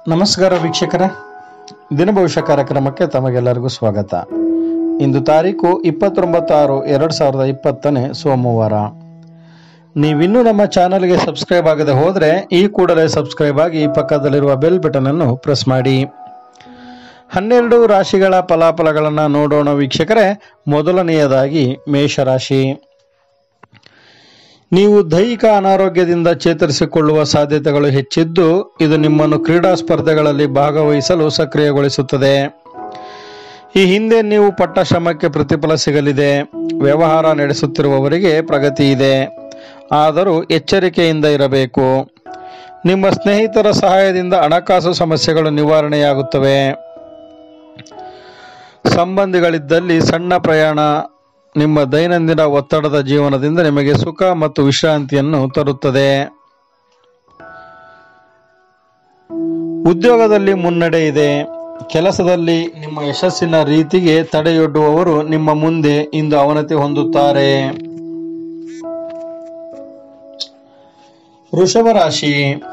ನಮಸ್ಕಾರ ವೀಕ್ಷಕರೇ ದಿನಭವಿಷ್ಯ ಕಾರ್ಯಕ್ರಮಕ್ಕೆ ತಮಗೆಲ್ಲರಿಗೂ ಸ್ವಾಗತ ಇಂದು ತಾರೀಕು ಇಪ್ಪತ್ತೊಂಬತ್ತು ಆರು ಎರಡು ಸಾವಿರದ ಇಪ್ಪತ್ತನೇ ಸೋಮವಾರ ನೀವಿನ್ನೂ ನಮ್ಮ ಚಾನಲ್ಗೆ ಸಬ್ಸ್ಕ್ರೈಬ್ ಆಗದೆ ಹೋದರೆ ಈ ಕೂಡಲೇ ಸಬ್ಸ್ಕ್ರೈಬ್ ಆಗಿ ಪಕ್ಕದಲ್ಲಿರುವ ಬೆಲ್ ಬಟನ್ ಅನ್ನು ಪ್ರೆಸ್ ಮಾಡಿ ಹನ್ನೆರಡು ರಾಶಿಗಳ ಫಲಾಫಲಗಳನ್ನು ನೋಡೋಣ ವೀಕ್ಷಕರೇ ಮೊದಲನೆಯದಾಗಿ ಮೇಷರಾಶಿ ನೀವು ದೈಹಿಕ ಅನಾರೋಗ್ಯದಿಂದ ಚೇತರಿಸಿಕೊಳ್ಳುವ ಸಾಧ್ಯತೆಗಳು ಹೆಚ್ಚಿದ್ದು ಇದು ನಿಮ್ಮನ್ನು ಕ್ರೀಡಾ ಸ್ಪರ್ಧೆಗಳಲ್ಲಿ ಭಾಗವಹಿಸಲು ಸಕ್ರಿಯಗೊಳಿಸುತ್ತದೆ ಈ ಹಿಂದೆ ನೀವು ಪಟ್ಟ ಶ್ರಮಕ್ಕೆ ಪ್ರತಿಫಲ ಸಿಗಲಿದೆ ವ್ಯವಹಾರ ನಡೆಸುತ್ತಿರುವವರಿಗೆ ಪ್ರಗತಿ ಇದೆ ಆದರೂ ಎಚ್ಚರಿಕೆಯಿಂದ ಇರಬೇಕು ನಿಮ್ಮ ಸ್ನೇಹಿತರ ಸಹಾಯದಿಂದ ಹಣಕಾಸು ಸಮಸ್ಯೆಗಳು ನಿವಾರಣೆಯಾಗುತ್ತವೆ ಸಂಬಂಧಿಗಳಿದ್ದಲ್ಲಿ ಸಣ್ಣ ಪ್ರಯಾಣ ನಿಮ್ಮ ದೈನಂದಿನ ಒತ್ತಡದ ಜೀವನದಿಂದ ನಿಮಗೆ ಸುಖ ಮತ್ತು ವಿಶ್ರಾಂತಿಯನ್ನು ತರುತ್ತದೆ ಉದ್ಯೋಗದಲ್ಲಿ ಮುನ್ನಡೆ ಇದೆ ಕೆಲಸದಲ್ಲಿ ನಿಮ್ಮ ಯಶಸ್ಸಿನ ರೀತಿಗೆ ತಡೆಯೊಡ್ಡುವವರು ನಿಮ್ಮ ಮುಂದೆ ಇಂದು ಅವನತಿ ಹೊಂದುತ್ತಾರೆ ವೃಷಭ ರಾಶಿ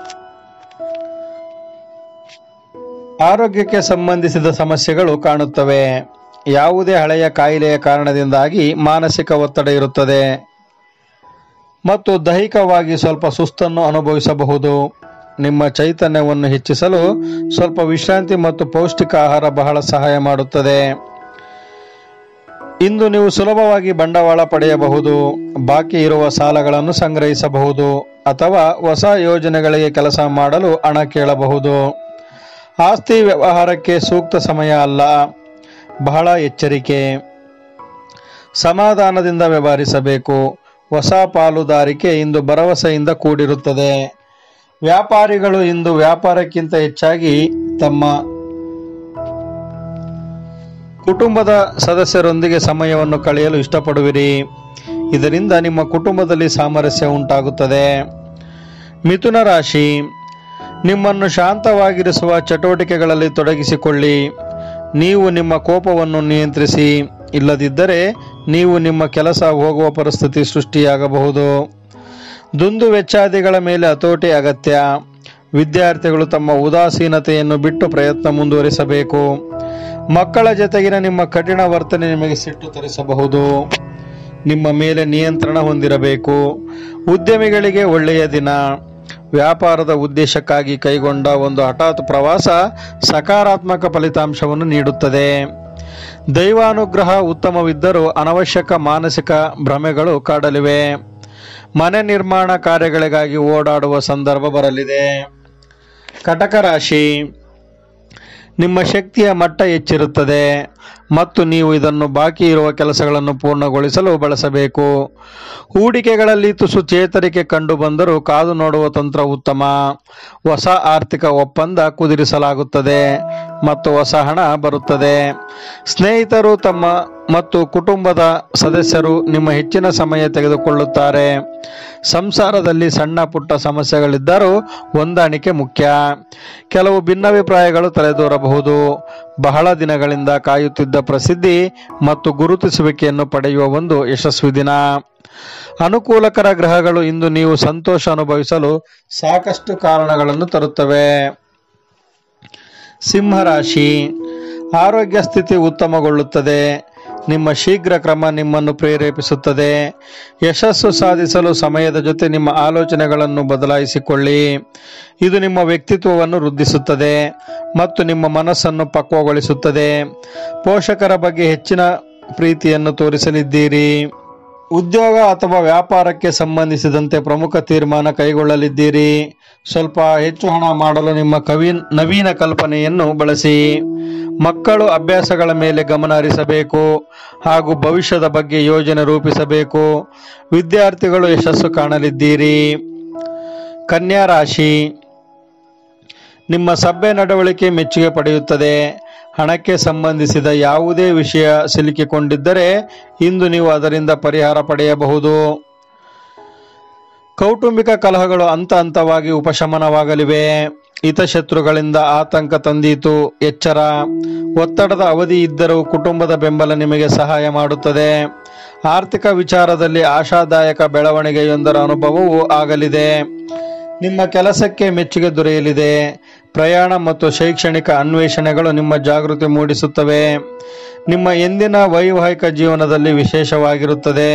ಆರೋಗ್ಯಕ್ಕೆ ಸಂಬಂಧಿಸಿದ ಸಮಸ್ಯೆಗಳು ಕಾಣುತ್ತವೆ ಯಾವುದೇ ಹಳೆಯ ಕಾಯಿಲೆಯ ಕಾರಣದಿಂದಾಗಿ ಮಾನಸಿಕ ಒತ್ತಡ ಇರುತ್ತದೆ ಮತ್ತು ದೈಹಿಕವಾಗಿ ಸ್ವಲ್ಪ ಸುಸ್ತನ್ನು ಅನುಭವಿಸಬಹುದು ನಿಮ್ಮ ಚೈತನ್ಯವನ್ನು ಹೆಚ್ಚಿಸಲು ಸ್ವಲ್ಪ ವಿಶ್ರಾಂತಿ ಮತ್ತು ಪೌಷ್ಟಿಕ ಆಹಾರ ಬಹಳ ಸಹಾಯ ಮಾಡುತ್ತದೆ ಇಂದು ನೀವು ಸುಲಭವಾಗಿ ಬಂಡವಾಳ ಪಡೆಯಬಹುದು ಬಾಕಿ ಇರುವ ಸಾಲಗಳನ್ನು ಸಂಗ್ರಹಿಸಬಹುದು ಅಥವಾ ಹೊಸ ಯೋಜನೆಗಳಿಗೆ ಕೆಲಸ ಮಾಡಲು ಹಣ ಕೇಳಬಹುದು ಆಸ್ತಿ ವ್ಯವಹಾರಕ್ಕೆ ಸೂಕ್ತ ಸಮಯ ಅಲ್ಲ ಬಹಳ ಎಚ್ಚರಿಕೆ ಸಮಾಧಾನದಿಂದ ವ್ಯವಹರಿಸಬೇಕು ಹೊಸ ಪಾಲುದಾರಿಕೆ ಇಂದು ಭರವಸೆಯಿಂದ ಕೂಡಿರುತ್ತದೆ ವ್ಯಾಪಾರಿಗಳು ಇಂದು ವ್ಯಾಪಾರಕ್ಕಿಂತ ಹೆಚ್ಚಾಗಿ ತಮ್ಮ ಕುಟುಂಬದ ಸದಸ್ಯರೊಂದಿಗೆ ಸಮಯವನ್ನು ಕಳೆಯಲು ಇಷ್ಟಪಡುವಿರಿ ಇದರಿಂದ ನಿಮ್ಮ ಕುಟುಂಬದಲ್ಲಿ ಸಾಮರಸ್ಯ ಉಂಟಾಗುತ್ತದೆ ಮಿಥುನ ರಾಶಿ ನಿಮ್ಮನ್ನು ಶಾಂತವಾಗಿರಿಸುವ ಚಟುವಟಿಕೆಗಳಲ್ಲಿ ತೊಡಗಿಸಿಕೊಳ್ಳಿ ನೀವು ನಿಮ್ಮ ಕೋಪವನ್ನು ನಿಯಂತ್ರಿಸಿ ಇಲ್ಲದಿದ್ದರೆ ನೀವು ನಿಮ್ಮ ಕೆಲಸ ಹೋಗುವ ಪರಿಸ್ಥಿತಿ ಸೃಷ್ಟಿಯಾಗಬಹುದು ದುಂದು ವೆಚ್ಚಾದಿಗಳ ಮೇಲೆ ಹತೋಟಿ ಅಗತ್ಯ ವಿದ್ಯಾರ್ಥಿಗಳು ತಮ್ಮ ಉದಾಸೀನತೆಯನ್ನು ಬಿಟ್ಟು ಪ್ರಯತ್ನ ಮುಂದುವರಿಸಬೇಕು ಮಕ್ಕಳ ಜೊತೆಗಿನ ನಿಮ್ಮ ಕಠಿಣ ವರ್ತನೆ ನಿಮಗೆ ಸಿಟ್ಟು ತರಿಸಬಹುದು ನಿಮ್ಮ ಮೇಲೆ ನಿಯಂತ್ರಣ ಹೊಂದಿರಬೇಕು ಉದ್ಯಮಿಗಳಿಗೆ ಒಳ್ಳೆಯ ದಿನ ವ್ಯಾಪಾರದ ಉದ್ದೇಶಕ್ಕಾಗಿ ಕೈಗೊಂಡ ಒಂದು ಹಠಾತ್ ಪ್ರವಾಸ ಸಕಾರಾತ್ಮಕ ಫಲಿತಾಂಶವನ್ನು ನೀಡುತ್ತದೆ ದೈವಾನುಗ್ರಹ ಉತ್ತಮವಿದ್ದರೂ ಅನವಶ್ಯಕ ಮಾನಸಿಕ ಭ್ರಮೆಗಳು ಕಾಡಲಿವೆ ಮನೆ ನಿರ್ಮಾಣ ಕಾರ್ಯಗಳಿಗಾಗಿ ಓಡಾಡುವ ಸಂದರ್ಭ ಬರಲಿದೆ ಕಟಕ ರಾಶಿ ನಿಮ್ಮ ಶಕ್ತಿಯ ಮಟ್ಟ ಹೆಚ್ಚಿರುತ್ತದೆ ಮತ್ತು ನೀವು ಇದನ್ನು ಬಾಕಿ ಇರುವ ಕೆಲಸಗಳನ್ನು ಪೂರ್ಣಗೊಳಿಸಲು ಬಳಸಬೇಕು ಹೂಡಿಕೆಗಳಲ್ಲಿ ತುಸು ಚೇತರಿಕೆ ಕಂಡು ಬಂದರೂ ಕಾದು ನೋಡುವ ತಂತ್ರ ಉತ್ತಮ ಹೊಸ ಆರ್ಥಿಕ ಒಪ್ಪಂದ ಕುದುರಿಸಲಾಗುತ್ತದೆ ಮತ್ತು ಹೊಸ ಹಣ ಬರುತ್ತದೆ ಸ್ನೇಹಿತರು ತಮ್ಮ ಮತ್ತು ಕುಟುಂಬದ ಸದಸ್ಯರು ನಿಮ್ಮ ಹೆಚ್ಚಿನ ಸಮಯ ತೆಗೆದುಕೊಳ್ಳುತ್ತಾರೆ ಸಂಸಾರದಲ್ಲಿ ಸಣ್ಣ ಪುಟ್ಟ ಸಮಸ್ಯೆಗಳಿದ್ದರೂ ಹೊಂದಾಣಿಕೆ ಮುಖ್ಯ ಕೆಲವು ಭಿನ್ನಾಭಿಪ್ರಾಯಗಳು ತಲೆದೋರಬಹುದು ಬಹಳ ದಿನಗಳಿಂದ ಕಾಯುತ್ತಿದ್ದ ಪ್ರಸಿದ್ಧಿ ಮತ್ತು ಗುರುತಿಸುವಿಕೆಯನ್ನು ಪಡೆಯುವ ಒಂದು ಯಶಸ್ವಿ ದಿನ ಅನುಕೂಲಕರ ಗ್ರಹಗಳು ಇಂದು ನೀವು ಸಂತೋಷ ಅನುಭವಿಸಲು ಸಾಕಷ್ಟು ಕಾರಣಗಳನ್ನು ತರುತ್ತವೆ ಸಿಂಹರಾಶಿ ಆರೋಗ್ಯ ಸ್ಥಿತಿ ಉತ್ತಮಗೊಳ್ಳುತ್ತದೆ ನಿಮ್ಮ ಶೀಘ್ರ ಕ್ರಮ ನಿಮ್ಮನ್ನು ಪ್ರೇರೇಪಿಸುತ್ತದೆ ಯಶಸ್ಸು ಸಾಧಿಸಲು ಸಮಯದ ಜೊತೆ ನಿಮ್ಮ ಆಲೋಚನೆಗಳನ್ನು ಬದಲಾಯಿಸಿಕೊಳ್ಳಿ ಇದು ನಿಮ್ಮ ವ್ಯಕ್ತಿತ್ವವನ್ನು ವೃದ್ಧಿಸುತ್ತದೆ ಮತ್ತು ನಿಮ್ಮ ಮನಸ್ಸನ್ನು ಪಕ್ವಗೊಳಿಸುತ್ತದೆ ಪೋಷಕರ ಬಗ್ಗೆ ಹೆಚ್ಚಿನ ಪ್ರೀತಿಯನ್ನು ತೋರಿಸಲಿದ್ದೀರಿ ಉದ್ಯೋಗ ಅಥವಾ ವ್ಯಾಪಾರಕ್ಕೆ ಸಂಬಂಧಿಸಿದಂತೆ ಪ್ರಮುಖ ತೀರ್ಮಾನ ಕೈಗೊಳ್ಳಲಿದ್ದೀರಿ ಸ್ವಲ್ಪ ಹೆಚ್ಚು ಹಣ ಮಾಡಲು ನಿಮ್ಮ ಕವಿ ನವೀನ ಕಲ್ಪನೆಯನ್ನು ಬಳಸಿ ಮಕ್ಕಳು ಅಭ್ಯಾಸಗಳ ಮೇಲೆ ಗಮನ ಹರಿಸಬೇಕು ಹಾಗೂ ಭವಿಷ್ಯದ ಬಗ್ಗೆ ಯೋಜನೆ ರೂಪಿಸಬೇಕು ವಿದ್ಯಾರ್ಥಿಗಳು ಯಶಸ್ಸು ಕಾಣಲಿದ್ದೀರಿ ಕನ್ಯಾ ರಾಶಿ ನಿಮ್ಮ ಸಭ್ಯ ನಡವಳಿಕೆ ಮೆಚ್ಚುಗೆ ಪಡೆಯುತ್ತದೆ ಹಣಕ್ಕೆ ಸಂಬಂಧಿಸಿದ ಯಾವುದೇ ವಿಷಯ ಸಿಲುಕಿಕೊಂಡಿದ್ದರೆ ಇಂದು ನೀವು ಅದರಿಂದ ಪರಿಹಾರ ಪಡೆಯಬಹುದು ಕೌಟುಂಬಿಕ ಕಲಹಗಳು ಹಂತ ಹಂತವಾಗಿ ಉಪಶಮನವಾಗಲಿವೆ ಹಿತಶತ್ರುಗಳಿಂದ ಆತಂಕ ತಂದೀತು ಎಚ್ಚರ ಒತ್ತಡದ ಅವಧಿ ಇದ್ದರೂ ಕುಟುಂಬದ ಬೆಂಬಲ ನಿಮಗೆ ಸಹಾಯ ಮಾಡುತ್ತದೆ ಆರ್ಥಿಕ ವಿಚಾರದಲ್ಲಿ ಆಶಾದಾಯಕ ಬೆಳವಣಿಗೆಯೊಂದರ ಅನುಭವವೂ ಆಗಲಿದೆ ನಿಮ್ಮ ಕೆಲಸಕ್ಕೆ ಮೆಚ್ಚುಗೆ ದೊರೆಯಲಿದೆ ಪ್ರಯಾಣ ಮತ್ತು ಶೈಕ್ಷಣಿಕ ಅನ್ವೇಷಣೆಗಳು ನಿಮ್ಮ ಜಾಗೃತಿ ಮೂಡಿಸುತ್ತವೆ ನಿಮ್ಮ ಎಂದಿನ ವೈವಾಹಿಕ ಜೀವನದಲ್ಲಿ ವಿಶೇಷವಾಗಿರುತ್ತದೆ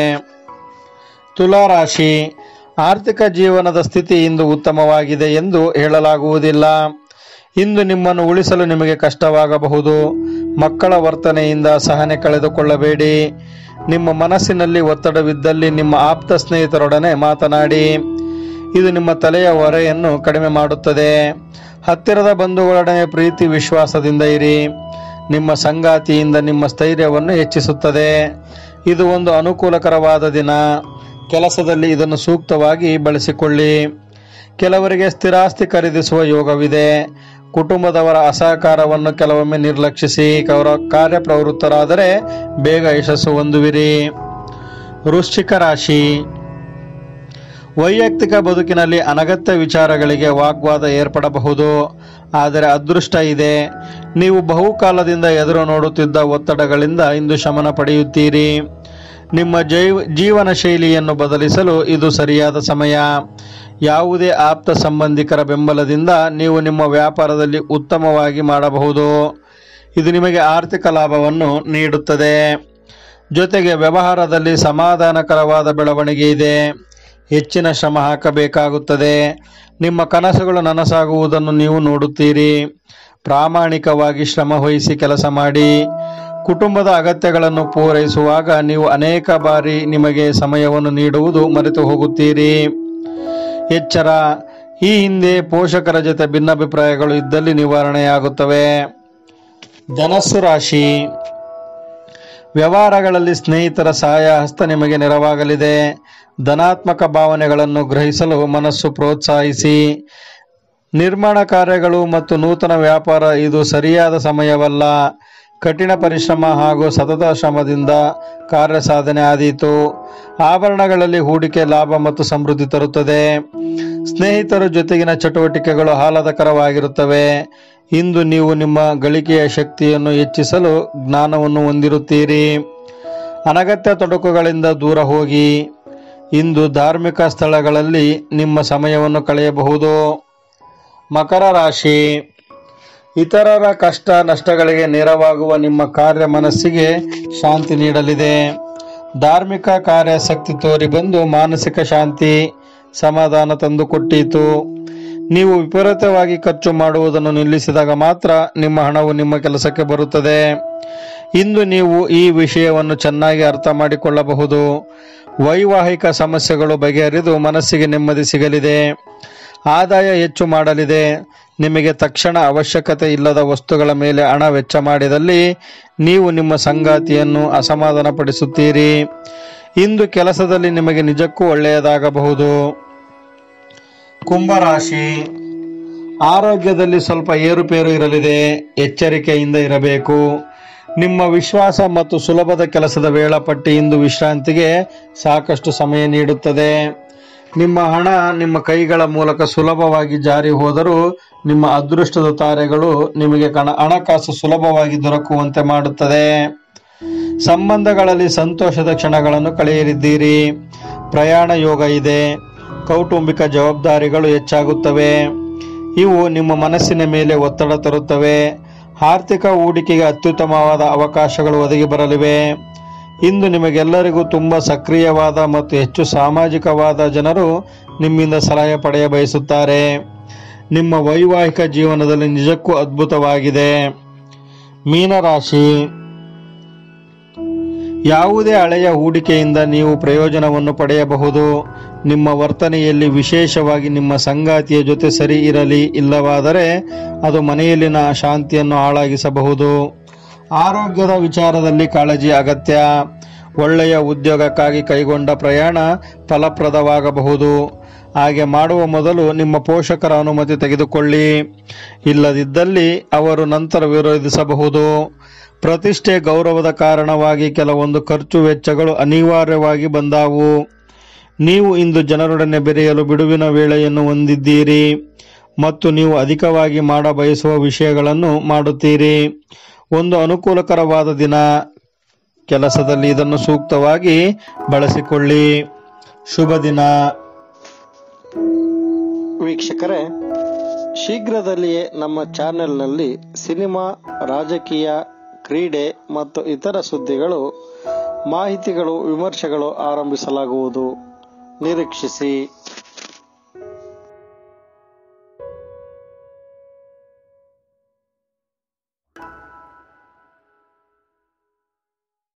ತುಲಾರಾಶಿ ಆರ್ಥಿಕ ಜೀವನದ ಸ್ಥಿತಿ ಇಂದು ಉತ್ತಮವಾಗಿದೆ ಎಂದು ಹೇಳಲಾಗುವುದಿಲ್ಲ ಇಂದು ನಿಮ್ಮನ್ನು ಉಳಿಸಲು ನಿಮಗೆ ಕಷ್ಟವಾಗಬಹುದು ಮಕ್ಕಳ ವರ್ತನೆಯಿಂದ ಸಹನೆ ಕಳೆದುಕೊಳ್ಳಬೇಡಿ ನಿಮ್ಮ ಮನಸ್ಸಿನಲ್ಲಿ ಒತ್ತಡವಿದ್ದಲ್ಲಿ ನಿಮ್ಮ ಆಪ್ತ ಸ್ನೇಹಿತರೊಡನೆ ಮಾತನಾಡಿ ಇದು ನಿಮ್ಮ ತಲೆಯ ಹೊರೆಯನ್ನು ಕಡಿಮೆ ಮಾಡುತ್ತದೆ ಹತ್ತಿರದ ಬಂಧುಗಳೊಡನೆ ಪ್ರೀತಿ ವಿಶ್ವಾಸದಿಂದ ಇರಿ ನಿಮ್ಮ ಸಂಗಾತಿಯಿಂದ ನಿಮ್ಮ ಸ್ಥೈರ್ಯವನ್ನು ಹೆಚ್ಚಿಸುತ್ತದೆ ಇದು ಒಂದು ಅನುಕೂಲಕರವಾದ ದಿನ ಕೆಲಸದಲ್ಲಿ ಇದನ್ನು ಸೂಕ್ತವಾಗಿ ಬಳಸಿಕೊಳ್ಳಿ ಕೆಲವರಿಗೆ ಸ್ಥಿರಾಸ್ತಿ ಖರೀದಿಸುವ ಯೋಗವಿದೆ ಕುಟುಂಬದವರ ಅಸಹಕಾರವನ್ನು ಕೆಲವೊಮ್ಮೆ ನಿರ್ಲಕ್ಷಿಸಿ ಅವರ ಕಾರ್ಯಪ್ರವೃತ್ತರಾದರೆ ಬೇಗ ಯಶಸ್ಸು ಹೊಂದುವಿರಿ ವೃಶ್ಚಿಕ ರಾಶಿ ವೈಯಕ್ತಿಕ ಬದುಕಿನಲ್ಲಿ ಅನಗತ್ಯ ವಿಚಾರಗಳಿಗೆ ವಾಗ್ವಾದ ಏರ್ಪಡಬಹುದು ಆದರೆ ಅದೃಷ್ಟ ಇದೆ ನೀವು ಬಹುಕಾಲದಿಂದ ಎದುರು ನೋಡುತ್ತಿದ್ದ ಒತ್ತಡಗಳಿಂದ ಇಂದು ಶಮನ ಪಡೆಯುತ್ತೀರಿ ನಿಮ್ಮ ಜೈವ ಜೀವನ ಶೈಲಿಯನ್ನು ಬದಲಿಸಲು ಇದು ಸರಿಯಾದ ಸಮಯ ಯಾವುದೇ ಆಪ್ತ ಸಂಬಂಧಿಕರ ಬೆಂಬಲದಿಂದ ನೀವು ನಿಮ್ಮ ವ್ಯಾಪಾರದಲ್ಲಿ ಉತ್ತಮವಾಗಿ ಮಾಡಬಹುದು ಇದು ನಿಮಗೆ ಆರ್ಥಿಕ ಲಾಭವನ್ನು ನೀಡುತ್ತದೆ ಜೊತೆಗೆ ವ್ಯವಹಾರದಲ್ಲಿ ಸಮಾಧಾನಕರವಾದ ಬೆಳವಣಿಗೆ ಇದೆ ಹೆಚ್ಚಿನ ಶ್ರಮ ಹಾಕಬೇಕಾಗುತ್ತದೆ ನಿಮ್ಮ ಕನಸುಗಳು ನನಸಾಗುವುದನ್ನು ನೀವು ನೋಡುತ್ತೀರಿ ಪ್ರಾಮಾಣಿಕವಾಗಿ ಶ್ರಮ ವಹಿಸಿ ಕೆಲಸ ಮಾಡಿ ಕುಟುಂಬದ ಅಗತ್ಯಗಳನ್ನು ಪೂರೈಸುವಾಗ ನೀವು ಅನೇಕ ಬಾರಿ ನಿಮಗೆ ಸಮಯವನ್ನು ನೀಡುವುದು ಮರೆತು ಹೋಗುತ್ತೀರಿ ಎಚ್ಚರ ಈ ಹಿಂದೆ ಪೋಷಕರ ಜೊತೆ ಭಿನ್ನಾಭಿಪ್ರಾಯಗಳು ಇದ್ದಲ್ಲಿ ನಿವಾರಣೆಯಾಗುತ್ತವೆ ಧನಸ್ಸು ರಾಶಿ ವ್ಯವಹಾರಗಳಲ್ಲಿ ಸ್ನೇಹಿತರ ಸಹಾಯ ಹಸ್ತ ನಿಮಗೆ ನೆರವಾಗಲಿದೆ ಧನಾತ್ಮಕ ಭಾವನೆಗಳನ್ನು ಗ್ರಹಿಸಲು ಮನಸ್ಸು ಪ್ರೋತ್ಸಾಹಿಸಿ ನಿರ್ಮಾಣ ಕಾರ್ಯಗಳು ಮತ್ತು ನೂತನ ವ್ಯಾಪಾರ ಇದು ಸರಿಯಾದ ಸಮಯವಲ್ಲ ಕಠಿಣ ಪರಿಶ್ರಮ ಹಾಗೂ ಸತತ ಶ್ರಮದಿಂದ ಕಾರ್ಯ ಸಾಧನೆ ಆದೀತು ಆಭರಣಗಳಲ್ಲಿ ಹೂಡಿಕೆ ಲಾಭ ಮತ್ತು ಸಮೃದ್ಧಿ ತರುತ್ತದೆ ಸ್ನೇಹಿತರ ಜೊತೆಗಿನ ಚಟುವಟಿಕೆಗಳು ಆಹ್ಲಾದಕರವಾಗಿರುತ್ತವೆ ಇಂದು ನೀವು ನಿಮ್ಮ ಗಳಿಕೆಯ ಶಕ್ತಿಯನ್ನು ಹೆಚ್ಚಿಸಲು ಜ್ಞಾನವನ್ನು ಹೊಂದಿರುತ್ತೀರಿ ಅನಗತ್ಯ ತೊಡಕುಗಳಿಂದ ದೂರ ಹೋಗಿ ಇಂದು ಧಾರ್ಮಿಕ ಸ್ಥಳಗಳಲ್ಲಿ ನಿಮ್ಮ ಸಮಯವನ್ನು ಕಳೆಯಬಹುದು ಮಕರ ರಾಶಿ ಇತರರ ಕಷ್ಟ ನಷ್ಟಗಳಿಗೆ ನೆರವಾಗುವ ನಿಮ್ಮ ಕಾರ್ಯ ಮನಸ್ಸಿಗೆ ಶಾಂತಿ ನೀಡಲಿದೆ ಧಾರ್ಮಿಕ ಕಾರ್ಯಾಸಕ್ತಿ ತೋರಿ ಬಂದು ಮಾನಸಿಕ ಶಾಂತಿ ಸಮಾಧಾನ ತಂದುಕೊಟ್ಟೀತು ನೀವು ವಿಪರೀತವಾಗಿ ಖರ್ಚು ಮಾಡುವುದನ್ನು ನಿಲ್ಲಿಸಿದಾಗ ಮಾತ್ರ ನಿಮ್ಮ ಹಣವು ನಿಮ್ಮ ಕೆಲಸಕ್ಕೆ ಬರುತ್ತದೆ ಇಂದು ನೀವು ಈ ವಿಷಯವನ್ನು ಚೆನ್ನಾಗಿ ಅರ್ಥ ಮಾಡಿಕೊಳ್ಳಬಹುದು ವೈವಾಹಿಕ ಸಮಸ್ಯೆಗಳು ಬಗೆಹರಿದು ಮನಸ್ಸಿಗೆ ನೆಮ್ಮದಿ ಸಿಗಲಿದೆ ಆದಾಯ ಹೆಚ್ಚು ಮಾಡಲಿದೆ ನಿಮಗೆ ತಕ್ಷಣ ಅವಶ್ಯಕತೆ ಇಲ್ಲದ ವಸ್ತುಗಳ ಮೇಲೆ ಹಣ ವೆಚ್ಚ ಮಾಡಿದಲ್ಲಿ ನೀವು ನಿಮ್ಮ ಸಂಗಾತಿಯನ್ನು ಅಸಮಾಧಾನಪಡಿಸುತ್ತೀರಿ ಇಂದು ಕೆಲಸದಲ್ಲಿ ನಿಮಗೆ ನಿಜಕ್ಕೂ ಒಳ್ಳೆಯದಾಗಬಹುದು ಕುಂಭರಾಶಿ ಆರೋಗ್ಯದಲ್ಲಿ ಸ್ವಲ್ಪ ಏರುಪೇರು ಇರಲಿದೆ ಎಚ್ಚರಿಕೆಯಿಂದ ಇರಬೇಕು ನಿಮ್ಮ ವಿಶ್ವಾಸ ಮತ್ತು ಸುಲಭದ ಕೆಲಸದ ವೇಳಾಪಟ್ಟಿ ಇಂದು ವಿಶ್ರಾಂತಿಗೆ ಸಾಕಷ್ಟು ಸಮಯ ನೀಡುತ್ತದೆ ನಿಮ್ಮ ಹಣ ನಿಮ್ಮ ಕೈಗಳ ಮೂಲಕ ಸುಲಭವಾಗಿ ಜಾರಿ ಹೋದರೂ ನಿಮ್ಮ ಅದೃಷ್ಟದ ತಾರೆಗಳು ನಿಮಗೆ ಕಣ ಹಣಕಾಸು ಸುಲಭವಾಗಿ ದೊರಕುವಂತೆ ಮಾಡುತ್ತದೆ ಸಂಬಂಧಗಳಲ್ಲಿ ಸಂತೋಷದ ಕ್ಷಣಗಳನ್ನು ಕಳೆಯಲಿದ್ದೀರಿ ಪ್ರಯಾಣ ಯೋಗ ಇದೆ ಕೌಟುಂಬಿಕ ಜವಾಬ್ದಾರಿಗಳು ಹೆಚ್ಚಾಗುತ್ತವೆ ಇವು ನಿಮ್ಮ ಮನಸ್ಸಿನ ಮೇಲೆ ಒತ್ತಡ ತರುತ್ತವೆ ಆರ್ಥಿಕ ಹೂಡಿಕೆಗೆ ಅತ್ಯುತ್ತಮವಾದ ಅವಕಾಶಗಳು ಒದಗಿ ಬರಲಿವೆ ಇಂದು ನಿಮಗೆಲ್ಲರಿಗೂ ತುಂಬ ಸಕ್ರಿಯವಾದ ಮತ್ತು ಹೆಚ್ಚು ಸಾಮಾಜಿಕವಾದ ಜನರು ನಿಮ್ಮಿಂದ ಸಲಹೆ ಪಡೆಯ ಬಯಸುತ್ತಾರೆ ನಿಮ್ಮ ವೈವಾಹಿಕ ಜೀವನದಲ್ಲಿ ನಿಜಕ್ಕೂ ಅದ್ಭುತವಾಗಿದೆ ಮೀನರಾಶಿ ಯಾವುದೇ ಹಳೆಯ ಹೂಡಿಕೆಯಿಂದ ನೀವು ಪ್ರಯೋಜನವನ್ನು ಪಡೆಯಬಹುದು ನಿಮ್ಮ ವರ್ತನೆಯಲ್ಲಿ ವಿಶೇಷವಾಗಿ ನಿಮ್ಮ ಸಂಗಾತಿಯ ಜೊತೆ ಸರಿ ಇರಲಿ ಇಲ್ಲವಾದರೆ ಅದು ಮನೆಯಲ್ಲಿನ ಶಾಂತಿಯನ್ನು ಹಾಳಾಗಿಸಬಹುದು ಆರೋಗ್ಯದ ವಿಚಾರದಲ್ಲಿ ಕಾಳಜಿ ಅಗತ್ಯ ಒಳ್ಳೆಯ ಉದ್ಯೋಗಕ್ಕಾಗಿ ಕೈಗೊಂಡ ಪ್ರಯಾಣ ಫಲಪ್ರದವಾಗಬಹುದು ಹಾಗೆ ಮಾಡುವ ಮೊದಲು ನಿಮ್ಮ ಪೋಷಕರ ಅನುಮತಿ ತೆಗೆದುಕೊಳ್ಳಿ ಇಲ್ಲದಿದ್ದಲ್ಲಿ ಅವರು ನಂತರ ವಿರೋಧಿಸಬಹುದು ಪ್ರತಿಷ್ಠೆ ಗೌರವದ ಕಾರಣವಾಗಿ ಕೆಲವೊಂದು ಖರ್ಚು ವೆಚ್ಚಗಳು ಅನಿವಾರ್ಯವಾಗಿ ಬಂದಾವು ನೀವು ಇಂದು ಜನರೊಡನೆ ಬೆರೆಯಲು ಬಿಡುವಿನ ವೇಳೆಯನ್ನು ಹೊಂದಿದ್ದೀರಿ ಮತ್ತು ನೀವು ಅಧಿಕವಾಗಿ ಮಾಡ ಬಯಸುವ ವಿಷಯಗಳನ್ನು ಮಾಡುತ್ತೀರಿ ಒಂದು ಅನುಕೂಲಕರವಾದ ದಿನ ಕೆಲಸದಲ್ಲಿ ಇದನ್ನು ಸೂಕ್ತವಾಗಿ ಬಳಸಿಕೊಳ್ಳಿ ಶುಭ ದಿನ ವೀಕ್ಷಕರೇ ಶೀಘ್ರದಲ್ಲಿಯೇ ನಮ್ಮ ಚಾನೆಲ್ನಲ್ಲಿ ಸಿನಿಮಾ ರಾಜಕೀಯ ಕ್ರೀಡೆ ಮತ್ತು ಇತರ ಸುದ್ದಿಗಳು ಮಾಹಿತಿಗಳು ವಿಮರ್ಶೆಗಳು ಆರಂಭಿಸಲಾಗುವುದು ನಿರೀಕ್ಷಿಸಿ